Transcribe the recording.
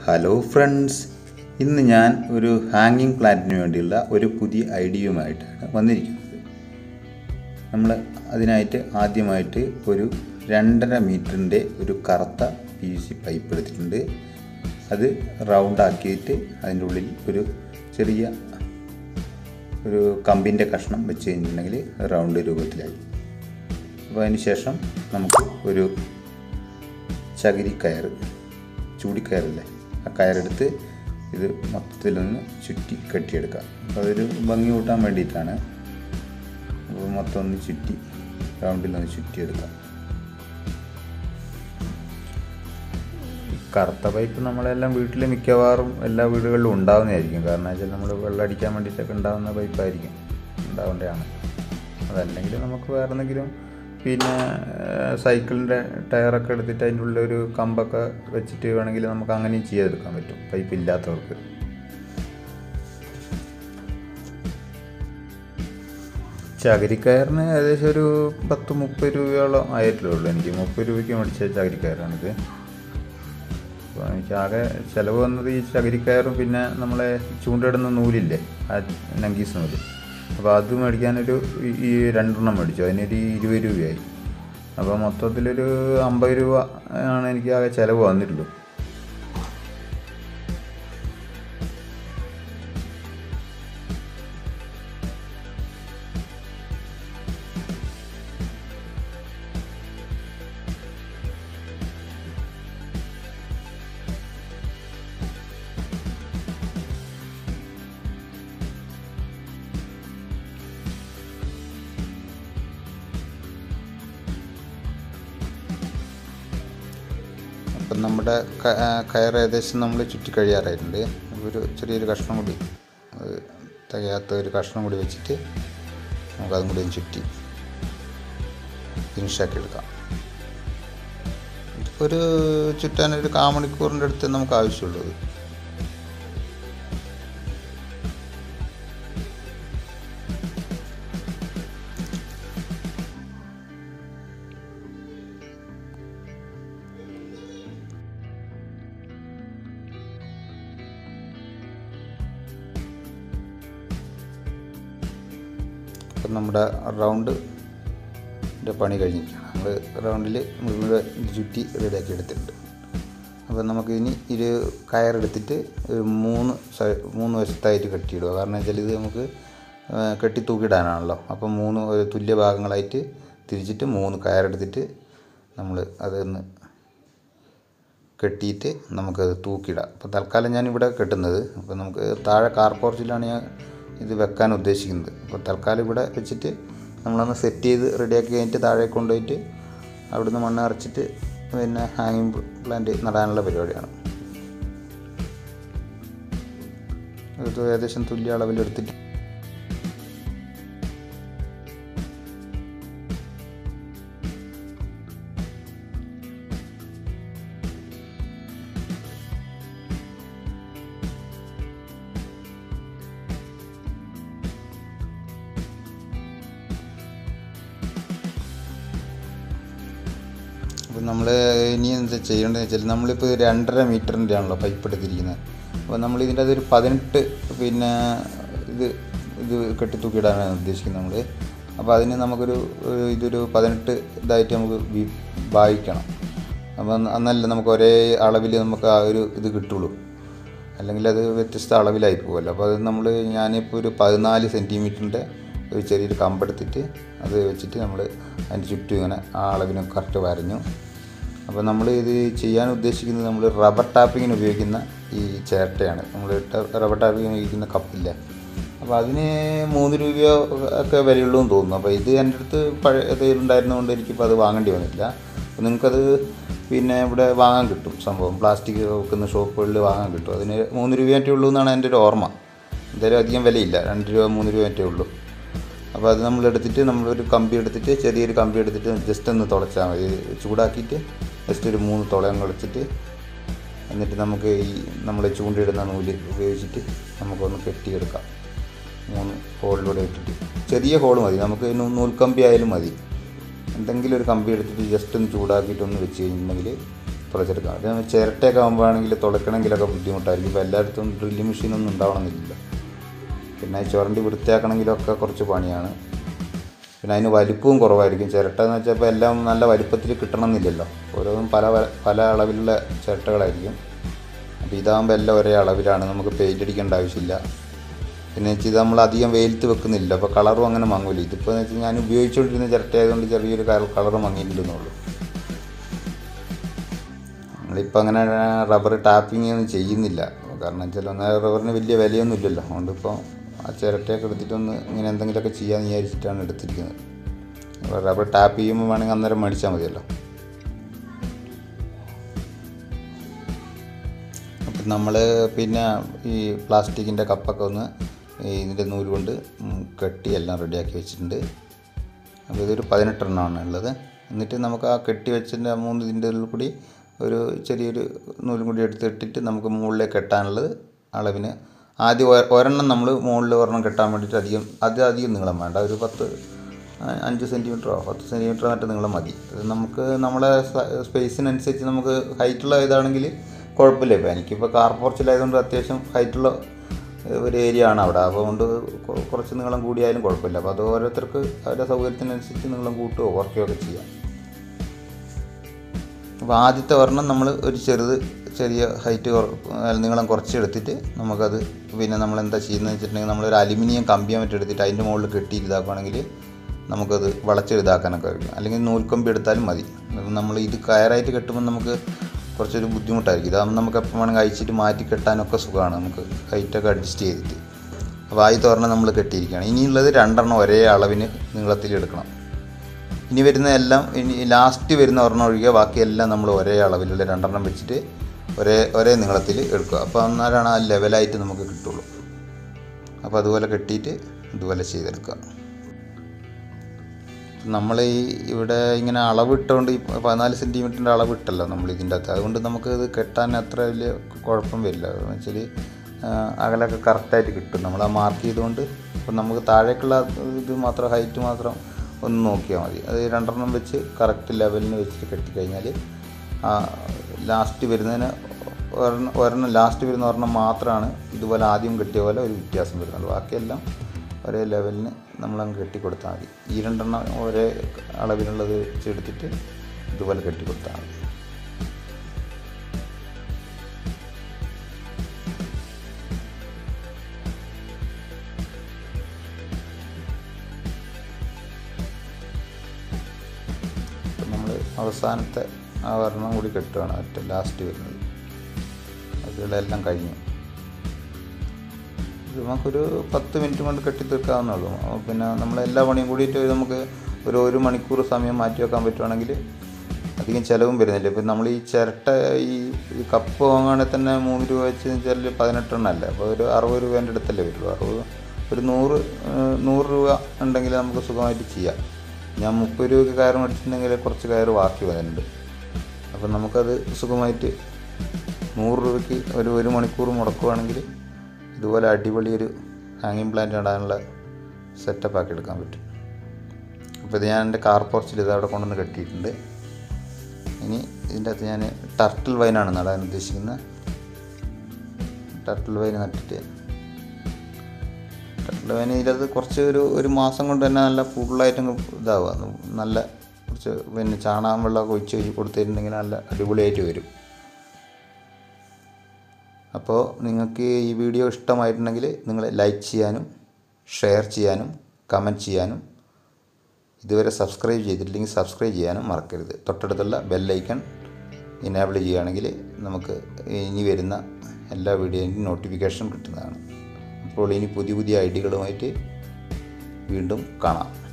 hello friends ഇന്ന് ഞാൻ ഒരു ഹാങ്ങിങ് പ്ലാന്റിന് വേണ്ടിയുള്ള ഒരു പുതിയ ഐഡിയയുമായിട്ടാണ് വന്നിരിക്കുന്നത് നമ്മൾ അതിനായിട്ട് ആദ്യമായിട്ട് ഒരു രണ്ടര മീറ്ററിൻ്റെ ഒരു കറുത്ത പി വി സി പൈപ്പ് എടുത്തിട്ടുണ്ട് അത് റൗണ്ട് ആക്കിയിട്ട് അതിൻ്റെ ഉള്ളിൽ ഒരു ചെറിയ ഒരു കമ്പിൻ്റെ കഷ്ണം വെച്ച് കഴിഞ്ഞിട്ടുണ്ടെങ്കിൽ റൗണ്ട് രൂപത്തിലായി അപ്പോൾ അതിന് ശേഷം നമുക്ക് ഒരു ചകിരി കയർ ചൂടിക്കയറല്ലേ ആ കയറെടുത്ത് ഇത് മൊത്തത്തിലൊന്ന് ചുറ്റി കെട്ടിയെടുക്കാം അപ്പോൾ അതൊരു ഭംഗി കൂട്ടാൻ വേണ്ടിയിട്ടാണ് അപ്പോൾ മൊത്തം ഒന്ന് ചുറ്റി റൗണ്ടിലൊന്ന് ചുറ്റിയെടുക്കാം ഈ കറുത്ത പൈപ്പ് നമ്മളെല്ലാം വീട്ടിൽ മിക്കവാറും എല്ലാ വീടുകളിലും ഉണ്ടാവുന്നതായിരിക്കും കാരണം വെച്ചാൽ നമ്മൾ വെള്ളം അടിക്കാൻ വേണ്ടിയിട്ടൊക്കെ ഉണ്ടാകുന്ന പൈപ്പായിരിക്കും ഉണ്ടാവേണ്ടതാണ് അതല്ലെങ്കിൽ നമുക്ക് വേറെ എന്തെങ്കിലും പിന്നെ സൈക്കിളിൻ്റെ ടയറൊക്കെ എടുത്തിട്ട് അതിൻ്റെ ഉള്ളിൽ ഒരു കമ്പൊക്കെ വെച്ചിട്ട് വേണമെങ്കിൽ നമുക്ക് അങ്ങനെയും ചെയ്തെടുക്കാൻ പറ്റും പൈപ്പ് ഇല്ലാത്തവർക്ക് ചകിരിക്കയറിന് ഏകദേശം ഒരു പത്ത് മുപ്പത് രൂപയോളം ആയിട്ടേ ഉള്ളൂ എനിക്ക് മുപ്പത് രൂപയ്ക്ക് മേടിച്ച ചകിരിക്കയറാണിത് അപ്പോൾ എനിക്ക് ആകെ ചിലവ് വന്നത് ഈ ചകിരിക്കയറും പിന്നെ നമ്മളെ ചൂണ്ടിടുന്ന നൂലില്ലേ ആ നങ്കീസ് നൂല് അപ്പോൾ അത് മേടിക്കാനൊരു ഈ രണ്ടെണ്ണം മേടിച്ചു അതിനൊരു ഇരുപത് രൂപയായി അപ്പോൾ മൊത്തത്തിലൊരു അമ്പത് രൂപ ആണ് എനിക്ക് ആകെ ചിലവ് വന്നിട്ടുള്ളൂ അപ്പം നമ്മുടെ കയർ ഏകദേശം നമ്മൾ ചുറ്റി കഴിയാറായിട്ടുണ്ട് ഒരു ചെറിയൊരു കഷ്ണം കൂടി അത് തികയാത്ത ഒരു കഷ്ണം കൂടി വെച്ചിട്ട് നമുക്കതും കൂടി ഒന്ന് ചുറ്റി ഫിനിഷാക്കി എടുക്കാം ഒരു ചുറ്റാൻ ഒരു കാമണിക്കൂറിൻ്റെ അടുത്ത് നമുക്ക് ആവശ്യമുള്ളത് അപ്പം നമ്മുടെ റൗണ്ട് പണി കഴിഞ്ഞിരിക്കുകയാണ് നമ്മൾ റൗണ്ടിൽ മുഴുവൻ ചുറ്റി റെഡിയാക്കി എടുത്തിട്ടുണ്ട് അപ്പം നമുക്ക് ഇനി ഒരു കയറെടുത്തിട്ട് ഒരു മൂന്ന് മൂന്ന് വശത്തായിട്ട് കെട്ടിയിടുക കാരണം വെച്ചാൽ ഇത് നമുക്ക് കെട്ടി തൂക്കിയിടാനാണല്ലോ അപ്പം മൂന്ന് ഒരു തുല്യ ഭാഗങ്ങളായിട്ട് തിരിച്ചിട്ട് മൂന്ന് കയറെടുത്തിട്ട് നമ്മൾ അതൊന്ന് കെട്ടിയിട്ട് നമുക്കത് തൂക്കിയിടാം അപ്പോൾ തൽക്കാലം ഞാൻ ഇവിടെ കെട്ടുന്നത് അപ്പോൾ നമുക്ക് താഴെ കാർ പോർച്ചിലാണ് ഞാൻ ഇത് വെക്കാൻ ഉദ്ദേശിക്കുന്നത് അപ്പോൾ തൽക്കാലം ഇവിടെ വെച്ചിട്ട് നമ്മളൊന്ന് സെറ്റ് ചെയ്ത് റെഡിയാക്കി കഴിഞ്ഞിട്ട് താഴെ കൊണ്ടുപോയിട്ട് അവിടുന്ന് മണ്ണ് അരച്ചിട്ട് പിന്നെ ഹാങ്ങിങ് പ്ലാന്റ് നടാനുള്ള പരിപാടിയാണ് ഇത് ഏകദേശം തുല്യ അളവിലെടുത്തിട്ട് അപ്പോൾ നമ്മൾ ഇനി എന്താ ചെയ്യേണ്ടതെന്ന് വെച്ചാൽ നമ്മളിപ്പോൾ രണ്ടര മീറ്ററിൻ്റെ ആണല്ലോ പൈപ്പ് എടുത്തിരിക്കുന്നത് അപ്പോൾ നമ്മൾ ഇതിൻ്റെ അതൊരു പതിനെട്ട് പിന്നെ ഇത് ഇത് കെട്ടി തൂക്കിയിടാനാണ് ഉദ്ദേശിക്കുന്നത് നമ്മൾ അപ്പോൾ അതിന് നമുക്കൊരു ഇതൊരു പതിനെട്ട് ഇതായിട്ട് നമുക്ക് ഭാവിക്കണം അപ്പോൾ എന്നല്ല നമുക്ക് ഒരേ അളവിൽ നമുക്ക് ആ ഒരു ഇത് കിട്ടുള്ളൂ അല്ലെങ്കിൽ അത് വ്യത്യസ്ത അളവിലായി പോകുമല്ലോ അപ്പോൾ അത് നമ്മൾ ഞാനിപ്പോൾ ഒരു പതിനാല് സെൻറ്റിമീറ്ററിൻ്റെ ഒരു ചെറിയൊരു കമ്പെടുത്തിട്ട് അത് വെച്ചിട്ട് നമ്മൾ അതിൻ്റെ ചുറ്റും ഇങ്ങനെ ആ അളവിന് കറക്റ്റ് വരഞ്ഞു അപ്പോൾ നമ്മൾ ഇത് ചെയ്യാൻ ഉദ്ദേശിക്കുന്നത് നമ്മൾ റബ്ബർ ടാപ്പിങ്ങിന് ഉപയോഗിക്കുന്ന ഈ ചേട്ടയാണ് നമ്മൾ റബ്ബർ ടാപ്പിങ്ങിന് ഉപയോഗിക്കുന്ന കപ്പില്ല അപ്പോൾ അതിന് മൂന്ന് രൂപയോ ഒക്കെ വിലയുള്ളൂ എന്ന് തോന്നുന്നു അപ്പോൾ ഇത് എൻ്റെ അടുത്ത് പഴയ ഉണ്ടായിരുന്നതുകൊണ്ട് എനിക്കിപ്പോൾ അത് വാങ്ങേണ്ടി വന്നില്ല അപ്പോൾ നിങ്ങൾക്കത് പിന്നെ ഇവിടെ വാങ്ങാൻ കിട്ടും സംഭവം പ്ലാസ്റ്റിക് വെക്കുന്ന ഷോപ്പുകളിൽ വാങ്ങാൻ കിട്ടും അതിന് മൂന്ന് രൂപയായിട്ടേ ഉള്ളൂ എന്നാണ് എൻ്റെ ഒരു ഓർമ്മ എന്തായാലും അധികം വിലയില്ല രണ്ട് രൂപ മൂന്ന് രൂപയായിട്ടേ ഉള്ളൂ അപ്പോൾ അത് നമ്മൾ എടുത്തിട്ട് നമ്മളൊരു കമ്പി എടുത്തിട്ട് ചെറിയൊരു കമ്പി എടുത്തിട്ട് ജസ്റ്റ് ഒന്ന് തുളച്ചാൽ മതി ചൂടാക്കിയിട്ട് ജസ്റ്റ് ഒരു മൂന്ന് തുളയം കുളച്ചിട്ട് എന്നിട്ട് നമുക്ക് ഈ നമ്മൾ ചൂണ്ടിയിടുന്ന നൂല് ഉപയോഗിച്ചിട്ട് നമുക്കൊന്ന് കെട്ടിയെടുക്കാം മൂന്ന് ഹോളിലൂടെ ഇട്ടിട്ട് ചെറിയ ഹോൾ മതി നമുക്ക് നൂൽക്കമ്പി ആയാലും മതി എന്തെങ്കിലും ഒരു കമ്പി എടുത്തിട്ട് ജസ്റ്റ് ഒന്ന് ചൂടാക്കിയിട്ട് ഒന്ന് വെച്ച് കഴിഞ്ഞിട്ടുണ്ടെങ്കിൽ തുളച്ചെടുക്കാം അത് ചിരട്ടയൊക്കെ ആകുമ്പോഴാണെങ്കിൽ തുളയ്ക്കണമെങ്കിലൊക്കെ ബുദ്ധിമുട്ടായിരിക്കും ഇപ്പോൾ എല്ലായിടത്തും ഡ്രില്ലിംഗ് മെഷീനൊന്നും ഉണ്ടാവണമെന്നില്ല പിന്നെ ചുരണ്ടി വൃത്തിയാക്കണമെങ്കിലൊക്കെ കുറച്ച് പണിയാണ് പിന്നെ അതിന് വലിപ്പവും കുറവായിരിക്കും ചിരട്ട എന്ന് വെച്ചാൽ ഇപ്പോൾ എല്ലാം നല്ല വലിപ്പത്തിൽ കിട്ടണമെന്നില്ലല്ലോ ഓരോന്നും പല വ- പല അളവിലുള്ള ചിരട്ടകളായിരിക്കും അപ്പോൾ ഇതാകുമ്പോൾ എല്ലാം ഒരേ അളവിലാണ് നമുക്ക് പെയിൻ്റ് അടിക്കേണ്ട ആവശ്യമില്ല പിന്നെ വെച്ചാൽ ഇത് നമ്മൾ അധികം വെയിലത്ത് വെക്കുന്നില്ല അപ്പോൾ കളറും അങ്ങനെ മങ്ങൂല ഇതിപ്പോൾ എന്ന് വെച്ചാൽ ഞാൻ ഉപയോഗിച്ചുകൊണ്ടിരുന്ന ചിരട്ട ആയതുകൊണ്ട് ചെറിയൊരു കളർ മങ്ങിയിട്ടുണ്ടെന്നുള്ളൂ നമ്മളിപ്പോൾ അങ്ങനെ റബ്ബർ ടാപ്പിംഗ് ഒന്നും ചെയ്യുന്നില്ല കാരണം വെച്ചാൽ ഒന്നര റബ്ബറിന് വലിയ വിലയൊന്നും ഇല്ലല്ലോ അതുകൊണ്ട് ഇപ്പോൾ ആ ചിരട്ടയൊക്കെ എടുത്തിട്ടൊന്ന് ഇങ്ങനെ എന്തെങ്കിലുമൊക്കെ ചെയ്യാമെന്ന് വിചാരിച്ചിട്ടാണ് എടുത്തിരിക്കുന്നത് അപ്പോൾ റബ്ബർ ടാപ്പ് ചെയ്യുമ്പോൾ വേണമെങ്കിൽ അന്നേരം മേടിച്ചാൽ മതിയല്ലോ അപ്പം നമ്മൾ പിന്നെ ഈ പ്ലാസ്റ്റിക്കിൻ്റെ കപ്പൊക്കെ ഒന്ന് ഈ ഇതിൻ്റെ നൂല് കൊണ്ട് ഉം കെട്ടി എല്ലാം റെഡിയാക്കി വെച്ചിട്ടുണ്ട് അപ്പോൾ ഇതൊരു പതിനെട്ടെണ്ണമാണ് ഉള്ളത് എന്നിട്ട് നമുക്ക് ആ കെട്ടി വെച്ചതിൻ്റെ മൂന്ന് ഇതിൻ്റെ ഉള്ളിൽ കൂടി ഒരു ചെറിയൊരു നൂലും കൂടി എടുത്തിട്ടിട്ട് നമുക്ക് മുകളിലേക്ക് കെട്ടാനുള്ളത് അളവിന് ആദ്യം ഒ- ഒരെണ്ണം നമ്മൾ മുകളിൽ ഒരെണ്ണം കെട്ടാൻ വേണ്ടിയിട്ട് അധികം അത് അധികം നീളം വേണ്ട ഒരു പത്ത് അ- അഞ്ച് സെൻറ്റിമീറ്ററോ പത്ത് സെൻറ്റിമീറ്ററോ മറ്റോ നീളം മതി അത് നമുക്ക് നമ്മളെ സ- സ്പേസിനനുസരിച്ച് നമുക്ക് ഹൈറ്റുള്ള ഇതാണെങ്കിൽ കുഴപ്പമില്ല ഇപ്പോൾ എനിക്കിപ്പോൾ കാർ പോർച്ചിലായതുകൊണ്ട് അത്യാവശ്യം ഹൈറ്റുള്ള ഒരു ഏരിയ ആണ് അവിടെ അപ്പോൾ അതുകൊണ്ട് കൊ- കുറച്ച് നീളം കൂടിയാലും കുഴപ്പമില്ല അപ്പോൾ അത് ഓരോരുത്തർക്ക് അവരുടെ സൗകര്യത്തിനനുസരിച്ച് നീളം കൂട്ടുകയോ കുറയ്ക്കുകയോ ഒക്കെ ചെയ്യാം അപ്പോൾ ആദ്യത്തെ ഒരെണ്ണം നമ്മൾ ഒരു ചെറുത് ചെറിയ ഹൈറ്റ് നീളം കുറച്ചെടുത്തിട്ട് നമുക്കത് പിന്നെ നമ്മൾ എന്താ ചെയ്യുന്നത് വെച്ചിട്ടുണ്ടെങ്കിൽ നമ്മളൊരു അലുമിനിയം കമ്പിയാൻ മറ്റും എടുത്തിട്ട് അതിൻ്റെ മുകളിൽ കെട്ടി ഇതാക്കുകയാണെങ്കിൽ നമുക്കത് വളച്ചെഴുതാക്കാനൊക്കെ ആയിരിക്കും അല്ലെങ്കിൽ നൂൽക്കമ്പി എടുത്താലും മതി അപ്പം നമ്മൾ ഇത് കയറായിട്ട് കെട്ടുമ്പോൾ നമുക്ക് കുറച്ചൊരു ബുദ്ധിമുട്ടായിരിക്കും ഇതാകുമ്പോൾ നമുക്ക് എപ്പോൾ വേണമെങ്കിൽ അയച്ചിട്ട് മാറ്റി കെട്ടാനൊക്കെ സുഖമാണ് നമുക്ക് ഹൈറ്റൊക്കെ അഡ്ജസ്റ്റ് ചെയ്തിട്ട് അപ്പോൾ ആദ്യത്തെ ഒരെണ്ണം നമ്മൾ കെട്ടിയിരിക്കുകയാണ് ഇനിയുള്ളത് രണ്ടെണ്ണം ഒരേ അളവിന് നീളത്തിൽ എടുക്കണം ഇനി വരുന്ന എല്ലാം ഇനി ലാസ്റ്റ് വരുന്ന ഒരെണ്ണം ഒഴികെ ബാക്കിയെല്ലാം നമ്മൾ ഒരേ അളവിലുള്ള രണ്ടെണ്ണം വെച്ചിട്ട് ഒരേ ഒരേ നീളത്തിൽ എടുക്കുക അപ്പോൾ അന്നേരമാണ് ആ ലെവലായിട്ട് നമുക്ക് കിട്ടുള്ളൂ അപ്പോൾ അതുപോലെ കെട്ടിയിട്ട് ഇതുപോലെ ചെയ്തെടുക്കുക നമ്മൾ ഈ ഇവിടെ ഇങ്ങനെ അളവ് ഇട്ടുകൊണ്ട് ഈ പതിനാല് സെൻറ്റിമീറ്ററിൻ്റെ അളവ് ഇട്ടല്ലോ നമ്മൾ ഇതിൻ്റെ അകത്ത് അതുകൊണ്ട് നമുക്ക് ഇത് കെട്ടാൻ അത്ര വലിയ കുഴപ്പം വരില്ല എന്ന് വെച്ചാൽ അകലൊക്കെ കറക്റ്റായിട്ട് കിട്ടും നമ്മൾ ആ മാർക്ക് ചെയ്തുകൊണ്ട് ഇപ്പം നമുക്ക് താഴേക്കുള്ള ഇത് മാത്രം ഹൈറ്റ് മാത്രം ഒന്ന് നോക്കിയാൽ മതി അത് രണ്ടെണ്ണം വെച്ച് കറക്റ്റ് ലെവലിന് വെച്ചിട്ട് കെട്ടിക്കഴിഞ്ഞാൽ ആ ലാസ്റ്റ് വരുന്നതിന് ഒരെണ്ണം ഒരെണ്ണം ലാസ്റ്റ് വരുന്ന ഒരെണ്ണം മാത്രമാണ് ഇതുപോലെ ആദ്യം കെട്ടിയ പോലെ ഒരു വ്യത്യാസം വരുന്നത് ബാക്കിയെല്ലാം ഒരേ ലെവലിന് നമ്മളങ്ങ് കെട്ടിക്കൊടുത്താൽ മതി ഈ രണ്ടെണ്ണം ഒരേ അളവിലുള്ളത് വെച്ചെടുത്തിട്ട് ഇതുപോലെ കെട്ടിക്കൊടുത്താൽ മതി നമ്മൾ അവസാനത്തെ ആ ഒരെണ്ണം കൂടി കെട്ടുകയാണ് ഏറ്റവും ലാസ്റ്റ് വരുന്നത് അതിലെല്ലാം കഴിഞ്ഞു ഇത് നമുക്കൊരു പത്ത് മിനിറ്റ് കൊണ്ട് കെട്ടി തീർക്കാവുന്നേ ഉള്ളൂ അപ്പോൾ പിന്നെ നമ്മൾ എല്ലാ പണിയും കൂടിയിട്ട് നമുക്ക് ഒരു ഒരു മണിക്കൂർ സമയം മാറ്റി വെക്കാൻ പറ്റുവാണെങ്കിൽ അധികം ചിലവും വരുന്നില്ല ഇപ്പം നമ്മൾ ഈ ചിരട്ട ഈ ഈ കപ്പ് വാങ്ങുകയാണെങ്കിൽ തന്നെ മൂന്ന് രൂപ വെച്ച് വെച്ചാൽ പതിനെട്ടെണ്ണം അല്ലേ അപ്പോൾ ഒരു അറുപത് രൂപേൻ്റെ അടുത്തല്ലേ വരുള്ളൂ അറുപത് ഒരു നൂറ് ഏഹ്, നൂറ് രൂപ ഉണ്ടെങ്കിൽ നമുക്ക് സുഖമായിട്ട് ചെയ്യാം ഞാൻ മുപ്പത് രൂപയ്ക്ക് കയർ മേടിച്ചിട്ടുണ്ടെങ്കിൽ കുറച്ച് കയർ ബാക്കി വരുന്നുണ്ട് അപ്പം നമുക്കത് സുഖമായിട്ട് നൂറ് രൂപയ്ക്ക് ഒരു ഒരു മണിക്കൂർ മുടക്കുവാണെങ്കിൽ ഇതുപോലെ അടിപൊളി ഒരു ഹാങ്ങിങ് പ്ലാന്റ് ഇടാനുള്ള സെറ്റപ്പ് ആക്കി എടുക്കാൻ പറ്റും അപ്പോൾ ഇത് ഞാൻ എൻ്റെ കാർ പോർച്ചിൽ ഇത് അവിടെ കൊണ്ടുവന്ന് കെട്ടിയിട്ടുണ്ട് ഇനി ഇതിൻ്റെ അകത്ത് ഞാൻ ടർട്ടിൽ വൈനാണ് നടാൻ ഉദ്ദേശിക്കുന്നത് ടർട്ടിൽ വൈൻ നട്ടിട്ട് ടർട്ടിൽ വൈൻ ഇതിലത് കുറച്ച് ഒരു ഒരു മാസം കൊണ്ട് തന്നെ നല്ല ഫുള്ളായിട്ട് അങ്ങ് ഇതാവുക നല്ല കുറച്ച് പിന്നെ ചാണകം വെള്ളമൊക്കെ ഒഴിച്ച് ഒഴിച്ച് കൊടുത്തിട്ടുണ്ടെങ്കിൽ നല്ല അടിപൊളിയായിട്ട് വരും അപ്പോൾ നിങ്ങൾക്ക് ഈ വീഡിയോ ഇഷ്ടമായിട്ടുണ്ടെങ്കിൽ നിങ്ങൾ ലൈക്ക് ചെയ്യാനും ഷെയർ ചെയ്യാനും കമൻറ്റ് ചെയ്യാനും ഇതുവരെ സബ്സ്ക്രൈബ് ചെയ്തിട്ടില്ലെങ്കിൽ സബ്സ്ക്രൈബ് ചെയ്യാനും മറക്കരുത് തൊട്ടടുത്തുള്ള ബെല്ലൈക്കൺ ഇനേബിൾ ചെയ്യുകയാണെങ്കിൽ നമുക്ക് ഇനി വരുന്ന എല്ലാ വീഡിയോയിൻ്റെയും നോട്ടിഫിക്കേഷൻ കിട്ടുന്നതാണ് അപ്പോൾ ഇനി പുതിയ പുതിയ ഐഡിയകളുമായിട്ട് വീണ്ടും കാണാം